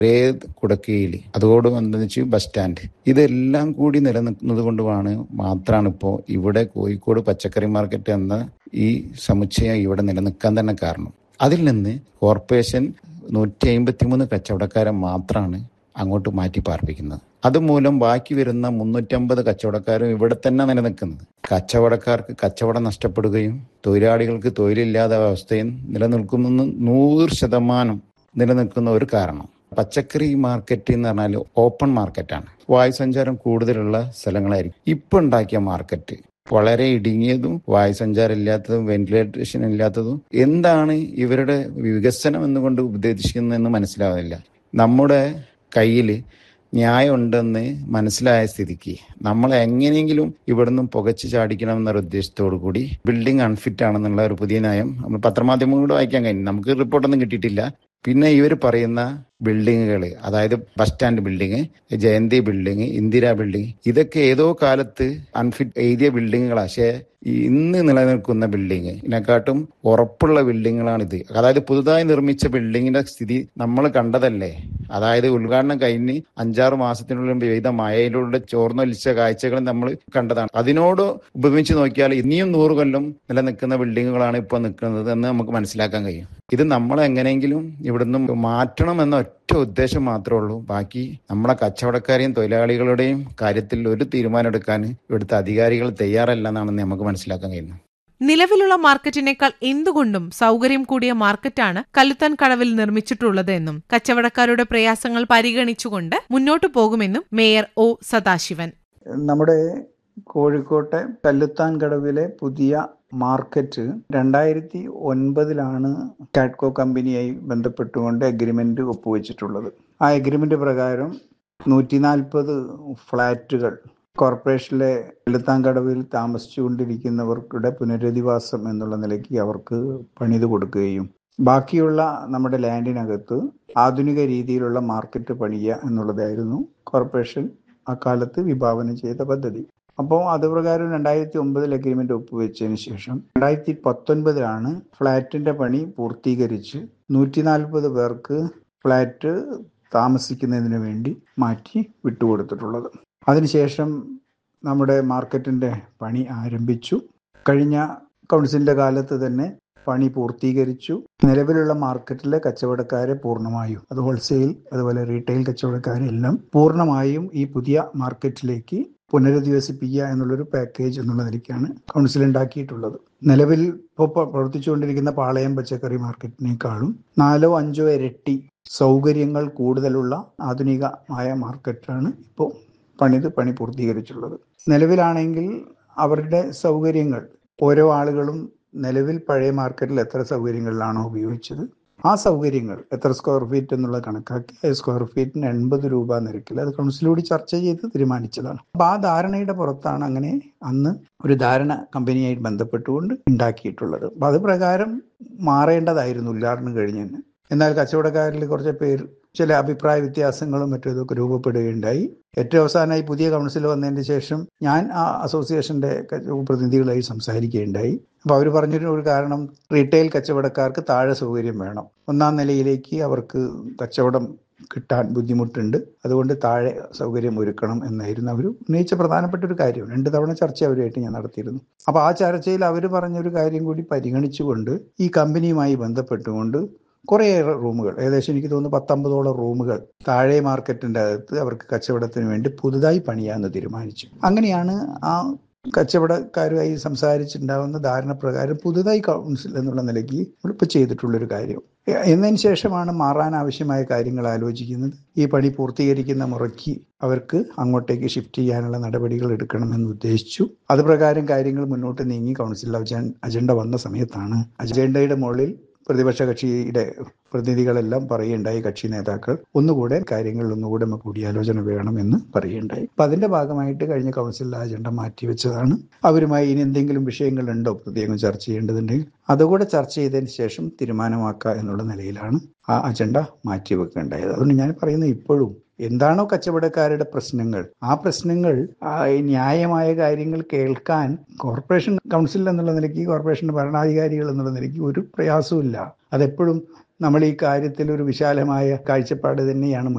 ഒരേ കുടക്കീഴിൽ അതോട് ബന്ധിച്ച് ബസ് സ്റ്റാൻഡ് ഇതെല്ലാം കൂടി നിലനിൽക്കുന്നത് കൊണ്ടുമാണ് മാത്രമാണ് ഇപ്പോൾ ഇവിടെ കോഴിക്കോട് പച്ചക്കറി മാർക്കറ്റ് എന്ന ഈ സമുച്ചയം ഇവിടെ നിലനിൽക്കാൻ തന്നെ കാരണം അതിൽ നിന്ന് കോർപ്പറേഷൻ നൂറ്റി അമ്പത്തി മൂന്ന് കച്ചവടക്കാരെ മാത്രമാണ് അങ്ങോട്ട് മാറ്റി പാർപ്പിക്കുന്നത് അതുമൂലം ബാക്കി വരുന്ന മുന്നൂറ്റമ്പത് കച്ചവടക്കാരും ഇവിടെ തന്നെ നിലനിൽക്കുന്നത് കച്ചവടക്കാർക്ക് കച്ചവടം നഷ്ടപ്പെടുകയും തൊഴിലാളികൾക്ക് തൊഴിലില്ലാത്ത അവസ്ഥയും നിലനിൽക്കുന്ന നൂറ് ശതമാനം നിലനിൽക്കുന്ന ഒരു കാരണം പച്ചക്കറി മാർക്കറ്റ് എന്ന് പറഞ്ഞാൽ ഓപ്പൺ മാർക്കറ്റാണ് വായുസഞ്ചാരം കൂടുതലുള്ള സ്ഥലങ്ങളായിരിക്കും ഇപ്പൊ ഉണ്ടാക്കിയ മാർക്കറ്റ് വളരെ ഇടുങ്ങിയതും വായുസഞ്ചാരം ഇല്ലാത്തതും വെന്റിലേഷൻ ഇല്ലാത്തതും എന്താണ് ഇവരുടെ വികസനം എന്നുകൊണ്ട് ഉദ്ദേശിക്കുന്നതെന്ന് മനസ്സിലാവുന്നില്ല നമ്മുടെ കയ്യിൽ ന്യായം ഉണ്ടെന്ന് മനസ്സിലായ സ്ഥിതിക്ക് നമ്മൾ എങ്ങനെയെങ്കിലും ഇവിടുന്ന് പുകച്ചു ചാടിക്കണം എന്നൊരു ഉദ്ദേശത്തോടു കൂടി ബിൽഡിംഗ് അൺഫിറ്റ് ആണെന്നുള്ള ഒരു പുതിയ നയം നമ്മൾ പത്രമാധ്യമങ്ങളോട് വായിക്കാൻ കഴിഞ്ഞു നമുക്ക് റിപ്പോർട്ടൊന്നും കിട്ടിയിട്ടില്ല പിന്നെ ഇവർ പറയുന്ന ബിൽഡിങ്ങുകൾ അതായത് bus stand building Jayanthi building Indira building ഇതൊക്കെ ഏതോ കാലത്ത് അൺഫിറ്റ് എഴുതിയ ബിൽഡിങ്ങുകളാണ് പക്ഷേ ഇന്ന് നിലനിൽക്കുന്ന ബിൽഡിങ് ഇതിനെക്കാട്ടും ഉറപ്പുള്ള ബിൽഡിങ്ങുകളാണിത് അതായത് പുതുതായി നിർമ്മിച്ച ബിൽഡിങ്ങിന്റെ സ്ഥിതി നമ്മൾ കണ്ടതല്ലേ അതായത് ഉദ്ഘാടനം കഴിഞ്ഞ് അഞ്ചാറ് മാസത്തിനുള്ളിൽ പെയ്ത മഴയിലൂടെ ചോർന്നൊലിച്ച കാഴ്ചകൾ നമ്മൾ കണ്ടതാണ് അതിനോട് ഉപമിച്ച് നോക്കിയാൽ ഇനിയും നൂറ് കൊല്ലം നിലനിൽക്കുന്ന ബിൽഡിങ്ങുകളാണ് ഇപ്പോൾ നിൽക്കുന്നത് എന്ന് നമുക്ക് മനസ്സിലാക്കാൻ കഴിയും ഇത് നമ്മൾ എങ്ങനെയെങ്കിലും ഇവിടുന്ന് മാറ്റണം എന്ന ഒറ്റ ഉദ്ദേശം മാത്രമേ ഉള്ളൂ ബാക്കി നമ്മളെ കച്ചവടക്കാരെയും തൊഴിലാളികളുടെയും കാര്യത്തിൽ ഒരു തീരുമാനം എടുക്കാൻ ഇവിടുത്തെ അധികാരികൾ തയ്യാറല്ല എന്നാണ് നമുക്ക് മനസ്സിലാക്കാൻ കഴിയുന്നത് നിലവിലുള്ള മാർക്കറ്റിനേക്കാൾ എന്തുകൊണ്ടും സൗകര്യം കൂടിയ മാർക്കറ്റാണ് കല്ലുത്താൻ കടവിൽ നിർമ്മിച്ചിട്ടുള്ളത് എന്നും കച്ചവടക്കാരുടെ പ്രയാസങ്ങൾ പരിഗണിച്ചുകൊണ്ട് മുന്നോട്ടു പോകുമെന്നും മേയർ ഒ സദാശിവൻ നമ്മുടെ കോഴിക്കോട്ടെ കല്ലുത്താൻ കടവിലെ പുതിയ മാർക്കറ്റ് രണ്ടായിരത്തി ഒൻപതിലാണ് കാഡ്കോ കമ്പനിയായി ബന്ധപ്പെട്ടുകൊണ്ട് എഗ്രിമെന്റ് ഒപ്പുവെച്ചിട്ടുള്ളത് ആ എഗ്രിമെന്റ് പ്രകാരം നൂറ്റി നാൽപ്പത് ഫ്ലാറ്റുകൾ കോർപ്പറേഷനിലെ കല്ലുത്താൻകടവിൽ താമസിച്ചുകൊണ്ടിരിക്കുന്നവർക്കുടെ പുനരധിവാസം എന്നുള്ള നിലയ്ക്ക് അവർക്ക് പണിത് കൊടുക്കുകയും ബാക്കിയുള്ള നമ്മുടെ ലാൻഡിനകത്ത് ആധുനിക രീതിയിലുള്ള മാർക്കറ്റ് പണിയുക എന്നുള്ളതായിരുന്നു കോർപ്പറേഷൻ അക്കാലത്ത് വിഭാവനം ചെയ്ത പദ്ധതി അപ്പോൾ അത് പ്രകാരം രണ്ടായിരത്തി ഒമ്പതിൽ അഗ്രിമെന്റ് ഒപ്പുവെച്ചതിന് ശേഷം രണ്ടായിരത്തി പത്തൊൻപതിലാണ് ഫ്ലാറ്റിന്റെ പണി പൂർത്തീകരിച്ച് നൂറ്റി നാൽപ്പത് പേർക്ക് ഫ്ലാറ്റ് താമസിക്കുന്നതിന് വേണ്ടി മാറ്റി വിട്ടുകൊടുത്തിട്ടുള്ളത് അതിനുശേഷം നമ്മുടെ മാർക്കറ്റിന്റെ പണി ആരംഭിച്ചു കഴിഞ്ഞ കൗൺസിലിന്റെ കാലത്ത് തന്നെ പണി പൂർത്തീകരിച്ചു നിലവിലുള്ള മാർക്കറ്റിലെ കച്ചവടക്കാരെ പൂർണ്ണമായും അത് ഹോൾസെയിൽ അതുപോലെ റീറ്റെയിൽ കച്ചവടക്കാരെല്ലാം പൂർണ്ണമായും ഈ പുതിയ മാർക്കറ്റിലേക്ക് പുനരധിവസിപ്പിക്കുക എന്നുള്ളൊരു പാക്കേജ് എന്നുള്ള നിലയ്ക്കാണ് കൗൺസിൽ ഉണ്ടാക്കിയിട്ടുള്ളത് നിലവിൽ ഇപ്പോൾ പ്രവർത്തിച്ചുകൊണ്ടിരിക്കുന്ന പാളയം പച്ചക്കറി മാർക്കറ്റിനേക്കാളും നാലോ അഞ്ചോ ഇരട്ടി സൗകര്യങ്ങൾ കൂടുതലുള്ള ആധുനികമായ മാർക്കറ്റാണ് ഇപ്പോൾ പണിത് പണി പൂർത്തീകരിച്ചുള്ളത് നിലവിലാണെങ്കിൽ അവരുടെ സൗകര്യങ്ങൾ ഓരോ ആളുകളും നിലവിൽ പഴയ മാർക്കറ്റിൽ എത്ര സൗകര്യങ്ങളിലാണോ ഉപയോഗിച്ചത് ആ സൗകര്യങ്ങൾ എത്ര സ്ക്വയർ ഫീറ്റ് എന്നുള്ള കണക്കാക്കി സ്ക്വയർ ഫീറ്റിന് എൺപത് രൂപ നിരക്കിൽ അത് കൗൺസിലൂടെ ചർച്ച ചെയ്ത് തീരുമാനിച്ചതാണ് അപ്പൊ ആ ധാരണയുടെ പുറത്താണ് അങ്ങനെ അന്ന് ഒരു ധാരണ കമ്പനിയായിട്ട് ബന്ധപ്പെട്ടുകൊണ്ട് ഉണ്ടാക്കിയിട്ടുള്ളത് അപ്പൊ അത് പ്രകാരം മാറേണ്ടതായിരുന്നു ഉദ്ഘാടനം കഴിഞ്ഞെന്ന് എന്നാൽ കച്ചവടക്കാരിൽ കുറച്ച് പേര് ചില അഭിപ്രായ വ്യത്യാസങ്ങളും മറ്റും ഇതൊക്കെ രൂപപ്പെടുകയുണ്ടായി ഏറ്റവും അവസാനമായി പുതിയ കൗൺസിൽ വന്നതിന് ശേഷം ഞാൻ ആ അസോസിയേഷന്റെ പ്രതിനിധികളായി സംസാരിക്കുകയുണ്ടായി അപ്പോൾ അവർ പറഞ്ഞൊരു ഒരു കാരണം റീറ്റെയിൽ കച്ചവടക്കാർക്ക് താഴെ സൗകര്യം വേണം ഒന്നാം നിലയിലേക്ക് അവർക്ക് കച്ചവടം കിട്ടാൻ ബുദ്ധിമുട്ടുണ്ട് അതുകൊണ്ട് താഴെ സൗകര്യം ഒരുക്കണം എന്നായിരുന്നു അവർ ഉന്നയിച്ച പ്രധാനപ്പെട്ട ഒരു കാര്യം രണ്ട് തവണ ചർച്ച അവരുമായിട്ട് ഞാൻ നടത്തിയിരുന്നു അപ്പോൾ ആ ചർച്ചയിൽ അവർ പറഞ്ഞൊരു കാര്യം കൂടി പരിഗണിച്ചുകൊണ്ട് ഈ കമ്പനിയുമായി ബന്ധപ്പെട്ടുകൊണ്ട് കുറേയേറെ റൂമുകൾ ഏകദേശം എനിക്ക് തോന്നുന്നു പത്തൊമ്പതോളം റൂമുകൾ താഴെ മാർക്കറ്റിന്റെ അകത്ത് അവർക്ക് കച്ചവടത്തിന് വേണ്ടി പുതുതായി പണിയാമെന്ന് തീരുമാനിച്ചു അങ്ങനെയാണ് ആ കച്ചവടക്കാരുമായി സംസാരിച്ചിട്ടുണ്ടാവുന്ന ധാരണ പ്രകാരം പുതുതായി കൗൺസിൽ എന്നുള്ള നിലയ്ക്ക് ഇപ്പോൾ ചെയ്തിട്ടുള്ളൊരു കാര്യം എന്നതിന് ശേഷമാണ് മാറാൻ ആവശ്യമായ കാര്യങ്ങൾ ആലോചിക്കുന്നത് ഈ പണി പൂർത്തീകരിക്കുന്ന മുറയ്ക്ക് അവർക്ക് അങ്ങോട്ടേക്ക് ഷിഫ്റ്റ് ചെയ്യാനുള്ള നടപടികൾ എടുക്കണമെന്ന് ഉദ്ദേശിച്ചു അത് പ്രകാരം കാര്യങ്ങൾ മുന്നോട്ട് നീങ്ങി കൗൺസിൽ അജണ്ട വന്ന സമയത്താണ് അജണ്ടയുടെ മുകളിൽ പ്രതിപക്ഷ കക്ഷിയുടെ പ്രതിനിധികളെല്ലാം പറയുണ്ടായി കക്ഷി നേതാക്കൾ ഒന്നുകൂടെ കാര്യങ്ങളിൽ ഒന്നുകൂടെ നമുക്ക് കൂടിയാലോചന വേണമെന്ന് പറയുണ്ടായി അപ്പൊ അതിന്റെ ഭാഗമായിട്ട് കഴിഞ്ഞ കൗൺസിലിൽ അജണ്ട മാറ്റിവെച്ചതാണ് അവരുമായി ഇനി എന്തെങ്കിലും വിഷയങ്ങളുണ്ടോ പ്രത്യേകം ചർച്ച ചെയ്യേണ്ടതുണ്ടെങ്കിൽ അതുകൂടെ ചർച്ച ചെയ്തതിന് ശേഷം തീരുമാനമാക്കുക എന്നുള്ള നിലയിലാണ് ആ അജണ്ട മാറ്റിവെക്കേണ്ടായത് അതുകൊണ്ട് ഞാൻ പറയുന്നത് ഇപ്പോഴും എന്താണോ കച്ചവടക്കാരുടെ പ്രശ്നങ്ങൾ ആ പ്രശ്നങ്ങൾ ന്യായമായ കാര്യങ്ങൾ കേൾക്കാൻ കോർപ്പറേഷൻ കൗൺസിൽ എന്നുള്ള നിലയ്ക്ക് കോർപ്പറേഷൻ ഭരണാധികാരികൾ എന്നുള്ള നിലയ്ക്ക് ഒരു പ്രയാസവും അതെപ്പോഴും നമ്മൾ ഈ കാര്യത്തിൽ ഒരു വിശാലമായ കാഴ്ചപ്പാട് തന്നെയാണ്